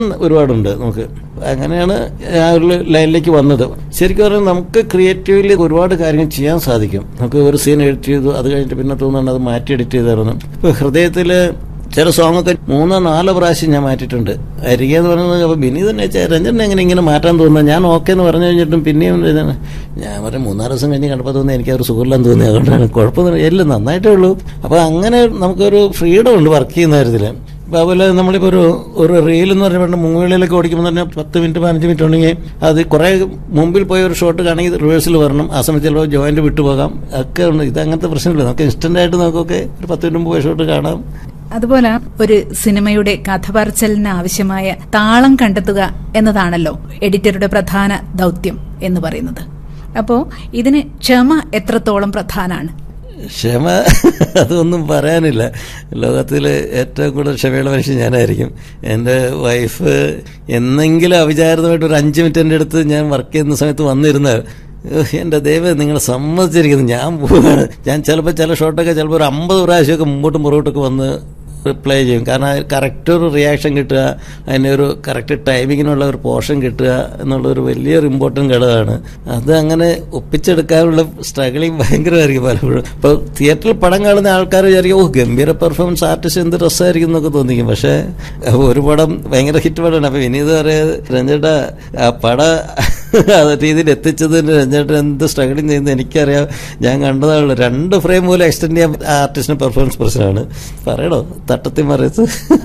ഒരുപാടുണ്ട് നമുക്ക് അങ്ങനെയാണ് ആ ഒരു ലൈനിലേക്ക് വന്നത് ശരിക്കും പറഞ്ഞാൽ നമുക്ക് ക്രിയേറ്റീവ്ലി ഒരുപാട് കാര്യങ്ങൾ ചെയ്യാൻ സാധിക്കും നമുക്ക് ഒരു സീൻ എഡിറ്റ് ചെയ്തു അത് കഴിഞ്ഞിട്ട് പിന്നെ തോന്നുന്നുണ്ട് അത് മാറ്റി എഡിറ്റ് ചെയ്തായിരുന്നു ഇപ്പോൾ ഹൃദയത്തിൽ ചില സോങ് ഒക്കെ മൂന്നോ നാലോ പ്രാവശ്യം ഞാൻ മാറ്റിയിട്ടുണ്ട് അരികെ എന്ന് പറയുന്നത് അപ്പോൾ ബിനി തന്നെ വെച്ചാൽ രഞ്ജൻ എങ്ങനെ ഇങ്ങനെ മാറ്റാൻ തോന്നുന്നത് ഞാൻ ഓക്കെ എന്ന് പറഞ്ഞു കഴിഞ്ഞിട്ടും പിന്നെയും രഞ്ജൻ- ഞാൻ പറയും മൂന്നാല് ദിവസം കഴിഞ്ഞ് കണ്ടപ്പോൾ തോന്നി എനിക്ക് ഒരു സുഖമില്ലെന്ന് തോന്നി അതുകൊണ്ടാണ് കുഴപ്പമൊന്നും എല്ലാം നന്നായിട്ടേ ഉള്ളൂ അപ്പോൾ അങ്ങനെ നമുക്കൊരു ഫ്രീഡം ഉണ്ട് വർക്ക് ചെയ്യുന്ന കാര്യത്തിൽ ഇപ്പൊ അതുപോലെ നമ്മളിപ്പോൾ ഒരു ഒരു റീൽ എന്ന് പറഞ്ഞാൽ മൂവികളിലൊക്കെ ഓടിക്കുമ്പോൾ തന്നെ പത്ത് മിനിറ്റ് പതിനഞ്ച് മിനിറ്റ് ഉണ്ടെങ്കിൽ അത് കുറേ മുമ്പിൽ പോയ ഒരു ഷോട്ട് കാണെങ്കിൽ റിവേഴ്സിൽ വരണം ആ സമയത്ത് ചിലപ്പോൾ ജോയിന്റ് വിട്ടുപോകാം ഒക്കെ ഉണ്ട് ഇത് അങ്ങനത്തെ പ്രശ്നമില്ല നമുക്ക് ഇൻസ്റ്റന്റ് ആയിട്ട് നമുക്കൊക്കെ ഒരു പത്ത് മിനിറ്റ് മുമ്പ് പോയ ഷോട്ട് കാണാം അതുപോലെ ഒരു സിനിമയുടെ കഥ പറച്ചലിന് ആവശ്യമായ താളം കണ്ടെത്തുക എന്നതാണല്ലോ എഡിറ്ററുടെ പ്രധാന ദൗത്യം എന്ന് പറയുന്നത് അപ്പോ ഇതിന് ക്ഷമ എത്രത്തോളം പ്രധാനാണ് ക്ഷമ അതൊന്നും പറയാനില്ല ലോകത്തിൽ ഏറ്റവും കൂടുതൽ ക്ഷമയുള്ള മനുഷ്യൻ ഞാനായിരിക്കും എൻ്റെ വൈഫ് എന്നെങ്കിലും അവിചാരിതമായിട്ട് ഒരു അഞ്ച് മിനിറ്റ് എൻ്റെ അടുത്ത് ഞാൻ വർക്ക് ചെയ്യുന്ന സമയത്ത് വന്നിരുന്ന എൻ്റെ ദൈവം നിങ്ങൾ സമ്മതിച്ചിരിക്കുന്നു ഞാൻ പോവാണ് ഞാൻ ചിലപ്പോൾ ചില ഷോട്ടൊക്കെ ചിലപ്പോൾ ഒരു അമ്പത് പ്രാവശ്യമൊക്കെ മുമ്പോട്ടും പുറകോട്ടൊക്കെ വന്ന് റിപ്ലൈ ചെയ്യും കാരണം കറക്റ്റ് ഒരു റിയാക്ഷൻ കിട്ടുക അതിന് ഒരു കറക്റ്റ് ടൈമിങ്ങിനുള്ള ഒരു പോർഷൻ കിട്ടുക എന്നുള്ളൊരു വലിയൊരു ഇമ്പോർട്ടൻ്റ് ഘടകമാണ് അത് അങ്ങനെ ഒപ്പിച്ചെടുക്കാനുള്ള സ്ട്രഗിളിങ് ഭയങ്കരമായിരിക്കും പലപ്പോഴും ഇപ്പോൾ തിയേറ്ററിൽ പടം കാണുന്ന ആൾക്കാർ വിചാരിക്കും ഓ ഗംഭീര പെർഫോമൻസ് ആർട്ടിസ്റ്റ് എന്ത് രസമായിരിക്കും എന്നൊക്കെ തോന്നിക്കും പക്ഷേ ഒരു പടം ഭയങ്കര ഹിറ്റ് പടമാണ് അപ്പോൾ വിനീത് പറയാ രഞ്ജേട്ടാ ആ പട അത് രീതിയിൽ എത്തിച്ചതിന് രഞ്ജേട്ടൻ എന്ത് സ്ട്രഗിളിങ് ചെയ്യുന്നത് എനിക്കറിയാം ഞാൻ കണ്ടതാണല്ലോ രണ്ട് ഫ്രെയിം പോലും എക്സ്റ്റെൻഡ് ചെയ്യാൻ ആ ആർട്ടിസ്റ്റിന് പെർഫോമൻസ് പ്രശ്നമാണ് പറയണോ തട്ടത്തി മറിയത്ത്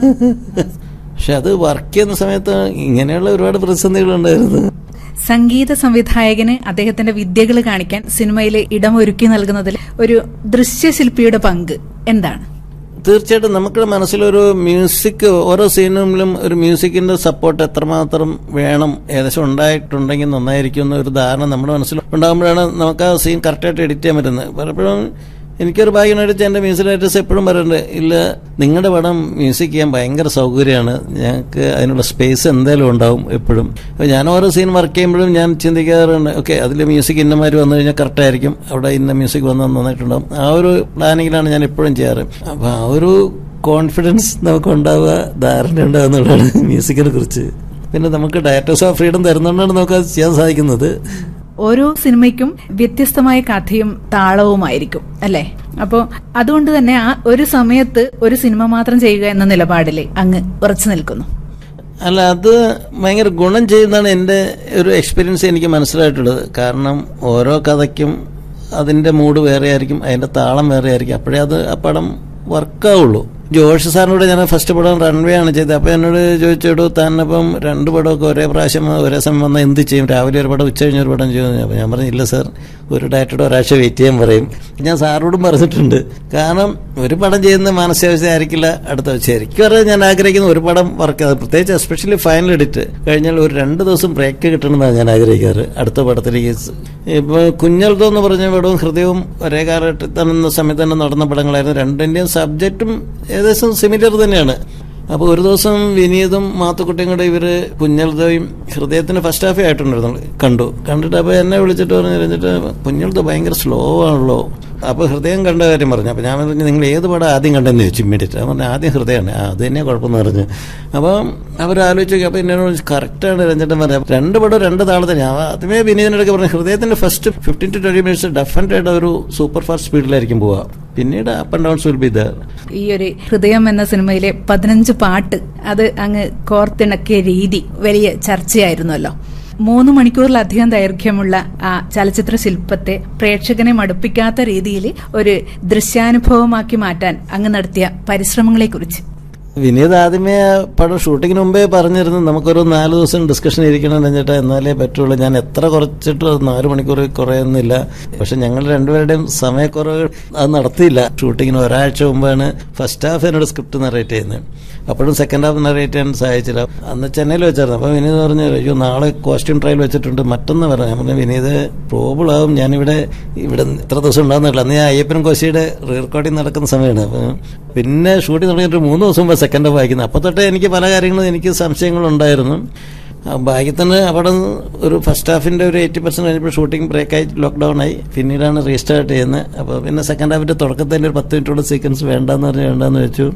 പക്ഷെ അത് വർക്ക് ചെയ്യുന്ന സമയത്ത് ഇങ്ങനെയുള്ള ഒരുപാട് പ്രതിസന്ധികളുണ്ടായിരുന്നു സംഗീത സംവിധായകന് അദ്ദേഹത്തിന്റെ വിദ്യകൾ കാണിക്കാൻ സിനിമയിൽ ഇടമൊരുക്കി നൽകുന്നതിൽ ഒരു ദൃശ്യശില്പിയുടെ പങ്ക് എന്താണ് തീർച്ചയായിട്ടും നമ്മുടെ മനസ്സിലൊരു മ്യൂസിക് ഓരോ സീനിലും ഒരു മ്യൂസിക്കിന്റെ സപ്പോർട്ട് എത്രമാത്രം വേണം ഏകദേശം ഉണ്ടായിട്ടുണ്ടെങ്കിൽ നന്നായിരിക്കും എന്ന ഒരു ധാരണ നമ്മുടെ മനസ്സിൽ ഉണ്ടാകുമ്പോഴാണ് നമുക്ക് ആ സീൻ കറക്റ്റായിട്ട് എഡിറ്റ് ചെയ്യാൻ പറ്റുന്നത് പലപ്പോഴും എനിക്കൊരു ഭാഗ്യമായിട്ട് എൻ്റെ മ്യൂസിക് ഡയറക്ടേഴ്സ് എപ്പോഴും പറയുന്നുണ്ട് ഇല്ല നിങ്ങളുടെ പടം മ്യൂസിക് ചെയ്യാൻ ഭയങ്കര സൗകര്യമാണ് ഞങ്ങൾക്ക് അതിനുള്ള സ്പേസ് എന്തായാലും ഉണ്ടാവും എപ്പോഴും അപ്പോൾ ഞാൻ ഓരോ സീൻ വർക്ക് ചെയ്യുമ്പോഴും ഞാൻ ചിന്തിക്കാറുണ്ട് ഓക്കെ അതിൽ മ്യൂസിക് ഇന്നമാര് വന്നു കഴിഞ്ഞാൽ കറക്റ്റായിരിക്കും അവിടെ ഇന്ന മ്യൂസിക് വന്നാൽ നന്നായിട്ടുണ്ടാവും ആ ഒരു പ്ലാനിങ്ങിലാണ് ഞാൻ എപ്പോഴും ചെയ്യാറ് അപ്പോൾ ആ ഒരു കോൺഫിഡൻസ് നമുക്ക് ഉണ്ടാവുക ധാരണ ഉണ്ടാവുക എന്നുള്ളതാണ് മ്യൂസിക്കിനെ കുറിച്ച് പിന്നെ നമുക്ക് ഡയറക്ടേഴ്സ് ഓഫ് ഫ്രീഡം തരുന്നതുകൊണ്ടാണ് നമുക്ക് അത് ചെയ്യാൻ സാധിക്കുന്നത് ഓരോ സിനിമയ്ക്കും വ്യത്യസ്തമായ കഥയും താളവുമായിരിക്കും അല്ലേ അപ്പോ അതുകൊണ്ട് തന്നെ ആ ഒരു സമയത്ത് ഒരു സിനിമ മാത്രം ചെയ്യുക എന്ന നിലപാടിൽ അങ്ങ് ഉറച്ചു നിൽക്കുന്നു അല്ല അത് ഭയങ്കര ഗുണം ചെയ്യുന്നതാണ് എൻ്റെ ഒരു എക്സ്പീരിയൻസ് എനിക്ക് മനസ്സിലായിട്ടുള്ളത് കാരണം ഓരോ കഥയ്ക്കും അതിൻ്റെ മൂഡ് വേറെ ആയിരിക്കും അതിൻ്റെ താളം വേറെ ആയിരിക്കും അപ്പോഴേ അത് ആ പടം വർക്കാവുള്ളൂ ജോഷ് സാറിനോട് ഞാൻ ഫസ്റ്റ് പടം റൺവേ ആണ് ചെയ്തത് അപ്പോൾ എന്നോട് ചോദിച്ചോടു താനപ്പം രണ്ട് പടമൊക്കെ ഒരേ പ്രാവശ്യം ഒരേ സമയം വന്നാൽ എന്ത് ചെയ്യും രാവിലെ ഒരു പടം ഉച്ച കഴിഞ്ഞ് ഒരു പടം ചെയ്യുമെന്ന് അപ്പോൾ ഞാൻ പറഞ്ഞു ഇല്ല സാർ ഒരു ഡയറക്ടറുടെ ഒരാഴ്ച വെയിറ്റ് ചെയ്യാൻ പറയും ഞാൻ സാറോടും പറഞ്ഞിട്ടുണ്ട് കാരണം ഒരു പടം ചെയ്യുന്ന മാനസികാവസ്ഥ ആയിരിക്കില്ല അടുത്ത ശരിക്കും പറഞ്ഞാൽ ഞാൻ ആഗ്രഹിക്കുന്ന ഒരു പടം വർക്ക് പ്രത്യേകിച്ച് എസ്പെഷ്യലി ഫൈനൽ എഡിറ്റ് കഴിഞ്ഞാൽ ഒരു രണ്ട് ദിവസം ബ്രേക്ക് കിട്ടണമെന്നാണ് ഞാൻ ആഗ്രഹിക്കാറ് അടുത്ത പടത്തിലേക്ക് ഇപ്പോൾ കുഞ്ഞൽതോ എന്ന് പറഞ്ഞ പടവും ഹൃദയവും ഒരേ കാലഘട്ടത്തിൽ തന്നെ സമയത്ത് തന്നെ നടന്ന പടങ്ങളായിരുന്നു രണ്ടിൻ്റെയും സബ്ജക്റ്റും ഏകദേശം സിമിലർ തന്നെയാണ് അപ്പോൾ ഒരു ദിവസം വിനീതും മാത്തുക്കുട്ടിയും കൂടെ ഇവര് കുഞ്ഞൽതയും ഹൃദയത്തിന് ഫസ്റ്റ് ഹാഫേ ആയിട്ടുണ്ടായിരുന്നു കണ്ടു കണ്ടിട്ട് അപ്പോൾ എന്നെ വിളിച്ചിട്ട് പറഞ്ഞു കഴിഞ്ഞിട്ട് കുഞ്ഞൽത ഭയങ്കര സ്ലോ ആണല്ലോ അപ്പോൾ ഹൃദയം കണ്ട കാര്യം പറഞ്ഞു അപ്പോൾ ഞാൻ പറഞ്ഞു നിങ്ങൾ ഏത് പടം ആദ്യം കണ്ടെന്ന് ചോദിച്ചു ഇമ്മീഡിയറ്റ് ഞാൻ പറഞ്ഞു ആദ്യം ഹൃദയമാണ് ആ അത് തന്നെ കുഴപ്പമെന്ന് പറഞ്ഞു അപ്പം അവരാലോചിച്ച് നോക്കി അപ്പോൾ എന്നോട് കറക്റ്റാണ് രഞ്ജേട്ടൻ പറഞ്ഞത് രണ്ട് പടം രണ്ട് താളത്തിന് ഞാൻ ആദ്യമേ വിനീതിനൊക്കെ പറഞ്ഞു ഹൃദയത്തിന്റെ first fifteen to twenty minutes definite ആയിട്ട് ഒരു സൂപ്പർ ഫാസ്റ്റ് സ്പീഡിലായിരിക്കും പോവുക പിന്നീട് up and downs will be there ഈ ഒരു ഹൃദയം എന്ന സിനിമയിലെ പതിനഞ്ച് പാട്ട് അത് അങ്ങ് കോർത്തിണക്കിയ രീതി വലിയ ചർച്ചയായിരുന്നല്ലോ മൂന്ന് മണിക്കൂറിലധികം ദൈർഘ്യമുള്ള ആ ചലച്ചിത്ര ശില്പത്തെ പ്രേക്ഷകനെ മടുപ്പിക്കാത്ത രീതിയിൽ ഒരു ദൃശ്യാനുഭവമാക്കി മാറ്റാൻ അങ്ങ് നടത്തിയ പരിശ്രമങ്ങളെക്കുറിച്ച് വിനീത് ആദ്യമേ ആ പടം ഷൂട്ടിങ്ങിന് മുമ്പേ പറഞ്ഞിരുന്നു നമുക്കൊരു നാല് ദിവസം ഡിസ്കഷൻ ഇരിക്കണം രഞ്ജേട്ടാ എന്നാലേ പറ്റുള്ളൂ ഞാൻ എത്ര കുറച്ചിട്ട് അത് നാല് മണിക്കൂർ കുറയുന്നില്ല പക്ഷെ ഞങ്ങൾ രണ്ടുപേരുടെയും സമയക്കുറവ് അത് നടത്തിയില്ല ഷൂട്ടിങ്ങിന് ഒരാഴ്ച മുമ്പാണ് ഫസ്റ്റ് ഹാഫ് എന്നോട് സ്ക്രിപ്റ്റ് നറേറ്റ് ചെയ്യുന്നത് അപ്പോഴും സെക്കൻഡ് ഹാഫ് നറേറ്റ് ചെയ്യാൻ സഹായിച്ചില്ല അന്ന് ചെന്നൈയിൽ വെച്ചായിരുന്നു അപ്പോൾ വിനീത് പറഞ്ഞു അയ്യോ നാളെ കോസ്റ്റ്യൂം ട്രയൽ വെച്ചിട്ടുണ്ട് മറ്റൊന്ന് പറഞ്ഞു ഞാൻ പറഞ്ഞു വിനീത് പ്രോബിൾ ആവും ഞാനിവിടെ ഇവിടെ ഇത്ര ദിവസം ഉണ്ടാകുന്നില്ല അന്ന് ഞാൻ അയ്യപ്പൻ കോശിയുടെ റീ റെക്കോർഡിംഗ് നടക്കുന്ന സമയമാണ് അപ്പോൾ പിന്നെ ഷൂട്ടിംഗ് തുടങ്ങിയിട്ട് മൂന്ന് ദിവസം മുമ്പ് സെക്കൻഡ് ഹാഫ് വായിക്കുന്നത് അപ്പോൾ തൊട്ടേ എനിക്ക് പല കാര്യങ്ങളും എനിക്ക് സംശയങ്ങളുണ്ടായിരുന്നു ഭാഗ്യത്തിന് അവിടെ ഒരു ഫസ്റ്റ് ഹാഫിന്റെ ഒരു എയ്റ്റി പെർസെന്റ് കഴിഞ്ഞപ്പോൾ ഷൂട്ടിംഗ് ബ്രേക്കായി ലോക്ക്ഡൌൺ ആയി പിന്നീടാണ് റീസ്റ്റാർട്ട് ചെയ്യുന്നത് അപ്പോൾ പിന്നെ സെക്കൻഡ് ഹാഫിന്റെ തുടക്കത്തിൽ ഒരു പത്ത് മിനിറ്റോടെ സീക്വൻസ് വേണ്ടെന്ന് പറഞ്ഞ് വേണ്ടെന്ന് വെച്ചു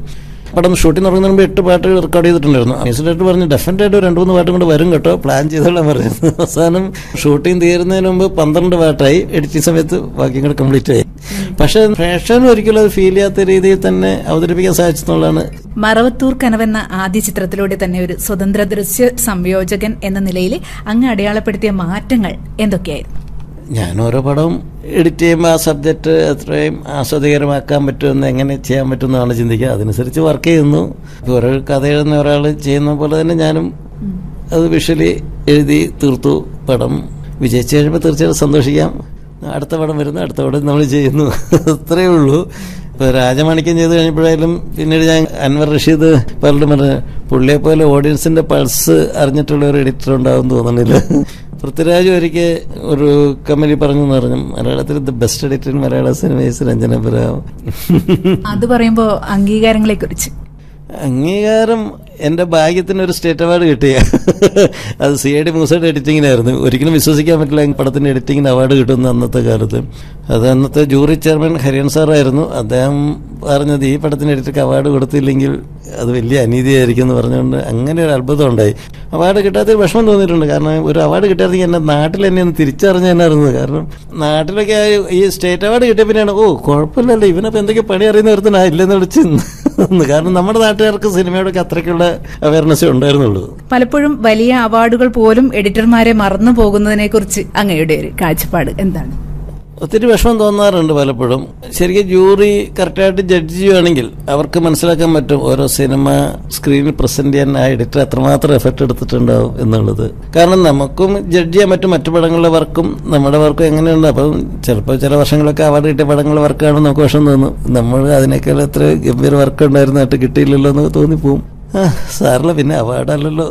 പടം ഷൂട്ടിംഗ് തുടങ്ങുന്നതിന് മുമ്പ് എട്ട് പാട്ടുകൾ റെക്കോർഡ് ചെയ്തിട്ടുണ്ടായിരുന്നു മ്യൂസിക് ഡയറക്ടർ പറഞ്ഞു ഡെഫിനറ്റ് ആയിട്ട് രണ്ട് മൂന്ന് പാട്ടും കൊണ്ട് വരും കേട്ടോ പ്ലാൻ ചെയ്തോളാൻ പറഞ്ഞു അവസാനം ഷൂട്ടിംഗ് തീരുന്നതിന് മുമ്പ് പന്ത്രണ്ട് പാട്ടായി എഡിറ്റിംഗ് സമയത്ത് ബാക്കി കൂടെ കംപ്ലീറ്റ് ആയി പക്ഷെ പ്രേക്ഷകന് ഒരിക്കലും അത് ഫീൽ ചെയ്യാത്ത രീതിയിൽ തന്നെ അവതരിപ്പിക്കാൻ സാധിച്ചെന്നുള്ളതാണ് മറവത്തൂർ കനവെന്ന ആദ്യ ചിത്രത്തിലൂടെ തന്നെ ഒരു സ്വതന്ത്ര ദൃശ്യ സംയോജകൻ എന്ന നിലയിൽ അങ്ങ് അടയാളപ്പെടുത്തിയ മാറ്റങ്ങൾ എന്തൊക്കെയായിരുന്നു ഞാൻ ഓരോ പടവും എഡിറ്റ് ചെയ്യുമ്പോൾ ആ സബ്ജക്റ്റ് എത്രയും ആസ്വാദികരമാക്കാൻ പറ്റുമെന്ന് എങ്ങനെ ചെയ്യാൻ പറ്റുമെന്നാണ് ചിന്തിക്കുക അതനുസരിച്ച് വർക്ക് ചെയ്യുന്നു ഇപ്പോൾ ഓരോ കഥ എഴുതുന്ന ഒരാൾ ചെയ്യുന്ന പോലെ തന്നെ ഞാനും അത് വിഷ്വലി എഴുതി തീർത്തു പടം വിജയിച്ചു കഴിയുമ്പോൾ തീർച്ചയായിട്ടും സന്തോഷിക്കാം അടുത്ത പടം വരുന്നു അടുത്ത പടം നമ്മൾ ചെയ്യുന്നു അത്രയേ ഉള്ളൂ ഇപ്പോൾ രാജമാണിക്യം ചെയ്ത് കഴിഞ്ഞപ്പോഴായാലും പിന്നീട് ഞാൻ അൻവർ റഷീദ് പലരും പറഞ്ഞു പുള്ളിയെ പോലെ ഓഡിയൻസിന്റെ പൾസ് അറിഞ്ഞിട്ടുള്ള ഒരു എഡിറ്റർ ഉണ്ടാവും തോന്നുന്നില്ല പൃഥ്വിരാജ് ഒരിക്കൽ ഒരു കമ്പനി പറഞ്ഞു എന്ന് പറഞ്ഞു മലയാളത്തിൽ ദ ബെസ്റ്റ് എഡിറ്റർ ഇൻ മലയാള സിനിമേസ് രഞ്ജന പുരാവ് അത് പറയുമ്പോൾ അംഗീകാരങ്ങളെ കുറിച്ച് അംഗീകാരം എന്റെ ഭാഗ്യത്തിന് ഒരു സ്റ്റേറ്റ് അവാർഡ് കിട്ടിയ അത് സി ഐ ഡി മ്യൂസിയുടെ എഡിറ്റിങ്ങിനായിരുന്നു ഒരിക്കലും വിശ്വസിക്കാൻ പറ്റില്ല പടത്തിന്റെ എഡിറ്റിങ്ങിന് അവാർഡ് കിട്ടുന്ന അന്നത്തെ കാലത്ത് അത് അന്നത്തെ ജൂറി ചെയർമാൻ ഹരിയൻ സാറായിരുന്നു അദ്ദേഹം പറഞ്ഞത് ഈ പടത്തിന് എഡിറ്റർക്ക് അവാർഡ് കൊടുത്തില്ലെങ്കിൽ അത് വലിയ അനീതിയായിരിക്കും എന്ന് പറഞ്ഞുകൊണ്ട് അങ്ങനെ ഒരു അത്ഭുതം ഉണ്ടായി അവാർഡ് കിട്ടാത്തൊരു വിഷമം തോന്നിയിട്ടുണ്ട് കാരണം ഒരു അവാർഡ് കിട്ടാതെങ്കിൽ എന്നെ നാട്ടിൽ എന്നെ ഒന്ന് തിരിച്ചറിഞ്ഞ തന്നെയായിരുന്നു കാരണം നാട്ടിലൊക്കെ ആ ഈ സ്റ്റേറ്റ് അവാർഡ് കിട്ടിയ പിന്നെയാണ് ഓ കുഴപ്പമില്ലല്ലോ ഇവനപ്പോൾ എന്തൊക്കെ പണി അറിയുന്ന ഒരുത്തനാ ഇല്ലെന്ന് വിളിച്ച് നിന്ന് കാരണം നമ്മുടെ നാട്ടുകാർക്ക് സിനിമയോടൊക്കെ അത്രയ്ക്കുള്ള അവയർനെസ് ഉണ്ടായിരുന്നുള്ളൂ പലപ്പോഴും വലിയ അവാർഡുകൾ പോലും എഡിറ്റർമാരെ മറന്നു പോകുന്നതിനെ കുറിച്ച് അങ്ങയുടെ ഒരു കാഴ്ചപ്പാട് എന്താണ് ഒത്തിരി വിഷമം തോന്നാറുണ്ട് പലപ്പോഴും ശരിക്കും ജൂറി കറക്റ്റായിട്ട് ജഡ്ജ് ചെയ്യുകയാണെങ്കിൽ അവർക്ക് മനസ്സിലാക്കാൻ പറ്റും ഓരോ സിനിമ സ്ക്രീനിൽ പ്രസന്റ് ചെയ്യാൻ ആ എഡിറ്റർ എത്രമാത്രം എഫക്ട് എടുത്തിട്ടുണ്ടാവും എന്നുള്ളത് കാരണം നമുക്കും ജഡ്ജ് ചെയ്യാൻ പറ്റും മറ്റു പടങ്ങളുടെ വർക്കും നമ്മുടെ വർക്കും എങ്ങനെയുണ്ട് അപ്പം ചിലപ്പോൾ ചില വർഷങ്ങളൊക്കെ അവാർഡ് കിട്ടിയ പടങ്ങളുടെ വർക്ക് കാണുമ്പോൾ നമുക്ക് വിഷമം തോന്നും നമ്മൾ അതിനേക്കാൾ എത്ര ഗംഭീര വർക്ക് ഉണ്ടായിരുന്നായിട്ട് കിട്ടിയില്ലല്ലോ എന്ന് തോന്നിപ്പോവും ആ, സാറില്ല പിന്നെ അവാർഡല്ലല്ലോ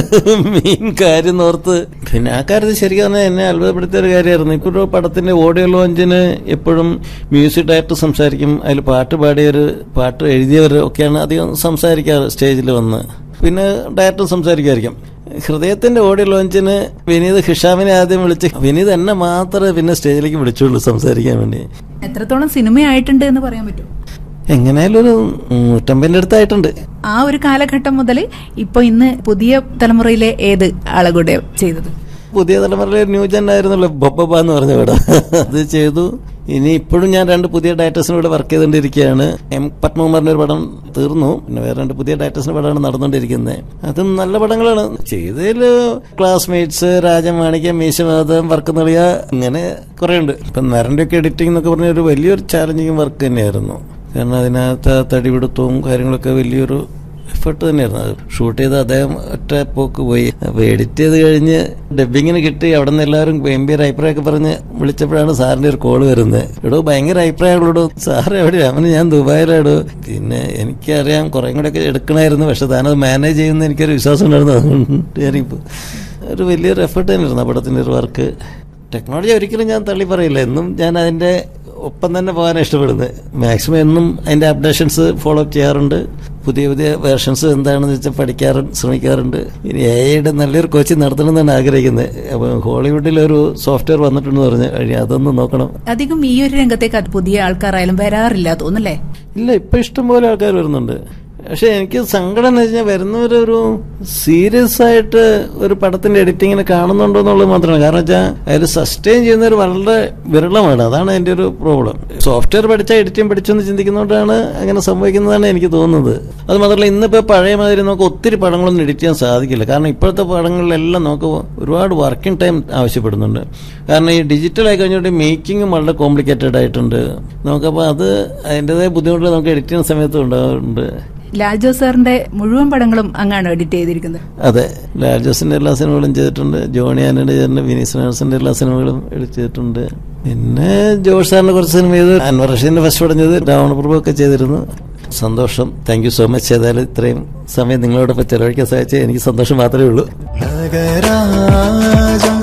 മെയിൻ കാര്യം ഓർത്ത് പിന്നെ ആ കാര്യത്തിൽ ശരിക്കും പറഞ്ഞാൽ എന്നെ അത്ഭുതപ്പെടുത്തിയ ഒരു കാര്യമായിരുന്നു ഇപ്പോൾ ഒരു പടത്തിന്റെ ഓഡിയോ ലോഞ്ചിന് എപ്പോഴും മ്യൂസിക് ഡയറക്ടർ സംസാരിക്കും അതിൽ പാട്ട് പാടിയവർ പാട്ട് എഴുതിയവർ ഒക്കെയാണ് അധികം സംസാരിക്കാറ് സ്റ്റേജിൽ വന്ന് പിന്നെ ഡയറക്ടർ സംസാരിക്കുമായിരിക്കും ഹൃദയത്തിന്റെ ഓഡിയോ ലോഞ്ചിന് വിനീത് ഹിഷാമിനെ ആദ്യം വിളിച്ച് വിനീത് എന്നെ മാത്രമേ പിന്നെ സ്റ്റേജിലേക്ക് വിളിച്ചുള്ളൂ സംസാരിക്കാൻ വേണ്ടി എത്രത്തോളം സിനിമയായിട്ടുണ്ട് എന്ന് പറയാൻ പറ്റും എങ്ങനെയായാലും ഒരു നൂറ്റമ്പതിൻ്റെ അടുത്തായിട്ടുണ്ട് ആ ഒരു കാലഘട്ടം മുതൽ ഇപ്പൊ ഇന്ന് പുതിയ തലമുറയിലെ ഏത് ആളുകൂടെ ചെയ്തത് പുതിയ തലമുറയിലെ ന്യൂജൻ ആയിരുന്നല്ലോ ബൊബ്ബ എന്ന് പറഞ്ഞ പടം അത് ചെയ്തു ഇനി ഇപ്പോഴും ഞാൻ രണ്ട് പുതിയ ഡയറക്ടേഴ്സിനും കൂടെ വർക്ക് ചെയ്തുകൊണ്ടിരിക്കുകയാണ് എം പത്മകുമാറിന്റെ ഒരു പടം തീർന്നു പിന്നെ വേറെ രണ്ട് പുതിയ ഡയറക്ടേഴ്സിന്റെ പടമാണ് നടന്നുകൊണ്ടിരിക്കുന്നത് അതും നല്ല പടങ്ങളാണ് ചെയ്തതിൽ ക്ലാസ്മേറ്റ്സ് രാജമാണിക്യം മീശമാധവൻ വർക്ക് നളിയ ഇങ്ങനെ കുറേ ഉണ്ട് ഇപ്പം നരൻ്റെ ഒക്കെ എഡിറ്റിംഗ് എന്നൊക്കെ പറഞ്ഞ ഒരു വലിയൊരു ചാലഞ്ചിങ് വർക്ക് തന്നെയായിരുന്നു കാരണം അതിനകത്ത് ആ തടിപിടുത്തവും കാര്യങ്ങളൊക്കെ വലിയൊരു എഫേർട്ട് തന്നെയായിരുന്നു അത് ഷൂട്ട് ചെയ്ത് അദ്ദേഹം ഒറ്റ പോക്ക് പോയി അപ്പൊ എഡിറ്റ് ചെയ്ത് കഴിഞ്ഞ് ഡബിങ്ങിന് കിട്ടി അവിടെ നിന്ന് എല്ലാവരും ഗംഭീര അഭിപ്രായമൊക്കെ പറഞ്ഞ് വിളിച്ചപ്പോഴാണ് സാറിന്റെ ഒരു കോള് വരുന്നത് എടോ ഭയങ്കര അഭിപ്രായമുള്ളൂ സാർ എവിടെയാ അവന് ഞാൻ ദുബായിലാടോ പിന്നെ എനിക്കറിയാം കുറെ കൂടെ ഒക്കെ എടുക്കണമായിരുന്നു പക്ഷെ താനത് മാനേജ് ചെയ്യുന്ന എനിക്കൊരു വിശ്വാസം ഉണ്ടായിരുന്നു അതുകൊണ്ട് ഞാനിപ്പോ ഒരു വലിയൊരു എഫേർട്ട് തന്നെയായിരുന്നു ആ പടത്തിന്റെ ഒരു വർക്ക് ടെക്നോളജി ഒരിക്കലും ഞാൻ തള്ളി പറയില്ല എന്നും ഞാൻ അതിന്റെ ഒപ്പം തന്നെ പോകാൻ ഇഷ്ടപ്പെടുന്നത് മാക്സിമം എന്നും അതിന്റെ അപ്ഡേഷൻസ് ഫോളോ അപ്പ് ചെയ്യാറുണ്ട് പുതിയ പുതിയ വേർഷൻസ് എന്താണെന്ന് വെച്ചാൽ പഠിക്കാറുണ്ട് ശ്രമിക്കാറുണ്ട് ഇനി എ ഐയുടെ നല്ലൊരു കോച്ചിങ് നടത്തണമെന്നാണ് ആഗ്രഹിക്കുന്നത് അപ്പോൾ ഹോളിവുഡിൽ ഒരു സോഫ്റ്റ്വെയർ വന്നിട്ടുണ്ടെന്ന് പറഞ്ഞ് കഴിഞ്ഞാൽ അതൊന്ന് നോക്കണം അധികം ഈ ഒരു രംഗത്തേക്ക് അത് പുതിയ ആൾക്കാരായാലും വരാറില്ല തോന്നല്ലേ ഇല്ല ഇപ്പൊ ഇഷ്ടംപോലെ ആൾക്കാർ വരുന്നുണ്ട് പക്ഷെ എനിക്ക് സങ്കടം എന്ന് വെച്ചാൽ വരുന്നവരൊരു സീരിയസ് ആയിട്ട് ഒരു പടത്തിന്റെ എഡിറ്റിങ്ങിനെ കാണുന്നുണ്ടോ എന്നുള്ളത് മാത്രമാണ് കാരണം വെച്ചാൽ അതിൽ സസ്റ്റെയിൻ ചെയ്യുന്നവർ വളരെ വിരളമാണ് അതാണ് അതിന്റെ ഒരു പ്രോബ്ലം സോഫ്റ്റ്വെയർ പഠിച്ചാൽ എഡിറ്റിംഗ് പഠിച്ചെന്ന് ചിന്തിക്കുന്നതുകൊണ്ടാണ് അങ്ങനെ സംഭവിക്കുന്നതാണ് എനിക്ക് തോന്നുന്നത് അത് മാത്രമല്ല ഇന്നിപ്പോൾ പഴയ മാതിരി നമുക്ക് ഒത്തിരി പടങ്ങളൊന്നും എഡിറ്റ് ചെയ്യാൻ സാധിക്കില്ല കാരണം ഇപ്പോഴത്തെ പടങ്ങളിലെല്ലാം നമുക്ക് ഒരുപാട് വർക്കിംഗ് ടൈം ആവശ്യപ്പെടുന്നുണ്ട് കാരണം ഈ ഡിജിറ്റൽ ആയി കഴിഞ്ഞിട്ട് മേക്കിങ്ങും വളരെ കോംപ്ലിക്കേറ്റഡ് ആയിട്ടുണ്ട് നമുക്കപ്പോൾ അത് അതിൻ്റെതായ ബുദ്ധിമുട്ടുകൾ നമുക്ക് എഡിറ്റ് ചെയ്യുന്ന സമയത്ത് ഉണ്ടാകുന്നുണ്ട് ലാൽ ജോസ് സാറിന്റെ മുഴുവൻ പടങ്ങളും അങ്ങാണ് എഡിറ്റ് ചെയ്തിരിക്കുന്നത് അതെ ലാൽ ജോസിന്റെ എല്ലാ സിനിമകളും ചെയ്തിട്ടുണ്ട് ജോണി ആനയുടെ ചേട്ടൻ്റെ വിനീസ് നാൾസിന്റെ എല്ലാ സിനിമകളും എഡിറ്റ് ചെയ്തിട്ടുണ്ട് പിന്നെ ജോഷ് സാറിന്റെ കുറച്ച് സിനിമ ചെയ്ത് അൻവർ റഷീദിന്റെ ഫസ്റ്റ് പടം ചെയ്ത് രാവണപ്രഭു ഒക്കെ ചെയ്തിരുന്നു സന്തോഷം താങ്ക് യു സോ മച്ച് ഏതായാലും ഇത്രയും സമയം നിങ്ങളോടൊപ്പം ചെലവഴിക്കാൻ സാധിച്ചത് എനിക്ക് സന്തോഷം മാത്രമേ ഉള്ളൂ നഗരാജം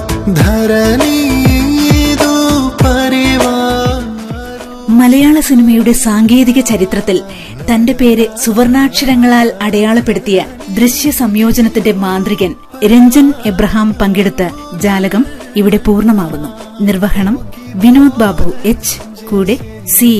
ധരണീതു പരിവാർ മലയാള സിനിമയുടെ സാങ്കേതിക ചരിത്രത്തിൽ തന്റെ പേര് സുവർണാക്ഷരങ്ങളാൽ അടയാളപ്പെടുത്തിയ ദൃശ്യ സംയോജനത്തിന്റെ മാന്ത്രികൻ രഞ്ജൻ എബ്രഹാം പങ്കെടുത്ത ജാലകം ഇവിടെ പൂർണ്ണമാകുന്നു നിർവഹണം വിനോദ് ബാബു എച്ച് കൂടെ സി